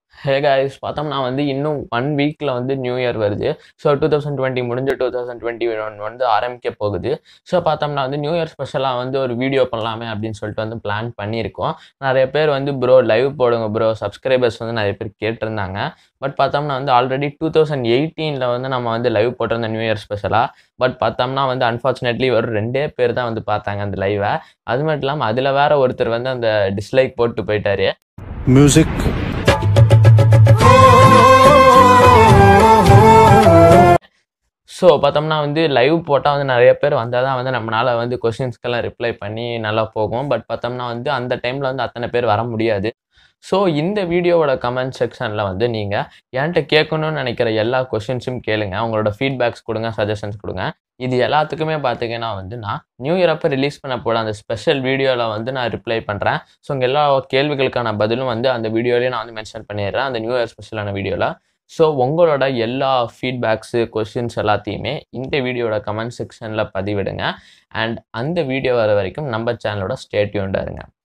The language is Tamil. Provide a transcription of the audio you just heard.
ஹே guys பார்த்தோம்னா வந்து இன்னும் ஒன் வீக்கில் வந்து நியூ இயர் வருது ஸோ டூ தௌசண்ட் டுவெண்ட்டி முடிஞ்சு டூ தௌசண்ட் டுவெண்ட்டி ஒன் வந்து ஆரம்பிக்க போகுது ஸோ பார்த்தோம்னா வந்து நியூ இயர் ஸ்பெஷலாக வந்து ஒரு வீடியோ பண்ணலாமே அப்படின்னு சொல்லிட்டு வந்து பிளான் பண்ணியிருக்கோம் நிறைய பேர் வந்து ப்ரோ லைவ் போடுங்க ப்ரோ சப்ஸ்கிரைபர்ஸ் வந்து நிறைய பேர் கேட்டிருந்தாங்க பட் பார்த்தோம்னா வந்து ஆல்ரெடி டூ தௌசண்ட் எயிட்டீனில் வந்து நம்ம வந்து லைவ் போட்டிருந்த நியூ இயர் ஸ்பெஷலாக பட் பார்த்தோம்னா வந்து அன்ஃபார்ச்சுனேட்லி ஒரு ரெண்டே பேர் தான் வந்து பார்த்தாங்க அந்த லைவை அது மட்டும் இல்லாமல் அதில் வேற ஒருத்தர் வந்து அந்த டிஸ்லைக் போட்டு போயிட்டாரு music ஸோ பார்த்தோம்னா வந்து லைவ் போட்டால் வந்து நிறைய பேர் வந்தால் தான் வந்து நம்மளால் வந்து கொஷின்ஸ்க்கெல்லாம் ரிப்ளை பண்ணி நல்லா போகும் பட் பார்த்தோம்னா வந்து அந்த டைமில் வந்து அத்தனை பேர் வர முடியாது ஸோ இந்த வீடியோவோட கமெண்ட் செக்ஷனில் வந்து நீங்கள் என்கிட்ட கேட்கணும்னு நினைக்கிற எல்லா கொஷின்ஸும் கேளுங்க உங்களோட ஃபீட்பேக்ஸ் கொடுங்க சஜஷன்ஸ் கொடுங்க இது எல்லாத்துக்குமே பார்த்தீங்கன்னா வந்து நான் நியூ இயர் அப்போ ரிலீஸ் பண்ண போட அந்த ஸ்பெஷல் வீடியோவில் வந்து நான் ரிப்ளை பண்ணுறேன் ஸோ உங்கள் எல்லா கேள்விகளுக்கான பதிலும் வந்து அந்த வீடியோலேயே நான் வந்து மென்ஷன் பண்ணிடுறேன் அந்த நியூ இயர் ஸ்பெஷலான வீடியோவில் ஸோ உங்களோட எல்லா ஃபீட்பேக்ஸு கொஷின்ஸ் எல்லாத்தையுமே இந்த வீடியோட கமெண்ட் செக்ஷனில் பதிவிடுங்க அண்ட் அந்த வீடியோ வர வரைக்கும் நம்ம சேனலோட ஸ்டேட்யூண்டாக இருங்க